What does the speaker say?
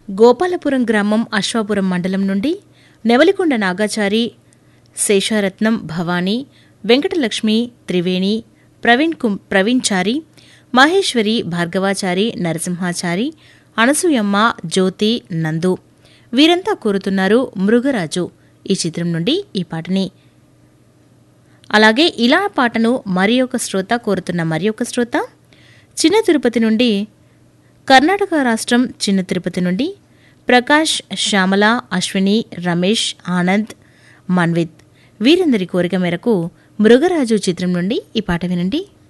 గోపాలపురం గ్రామం అశ్వాపురం మండలం నుండి నెవలికొండ నాగాచారి శేషారత్నం భవానీ వెంకటలక్ష్మి త్రివేణి ప్రవీణ్ కు ప్రవీణ్ చారి మహేశ్వరి భార్గవాచారి నరసింహాచారి అనసూయమ్మ జ్యోతి నందు వీరంతా కోరుతున్నారు మృగరాజు ఈ చిత్రం నుండి ఈ పాటని అలాగే ఇలా పాటను మరి ఒక శ్రోత కోరుతున్న మరి ఒక శ్రోత చిన్న తిరుపతి నుండి కర్ణాటక రాష్ట్రం చిన్న తిరుపతి నుండి ప్రకాష్ శ్యామల అశ్విని రమేష్ ఆనంద్ మన్విత్ వీరందరి కోరిక మేరకు మృగరాజు చిత్రం నుండి ఈ పాట వినండి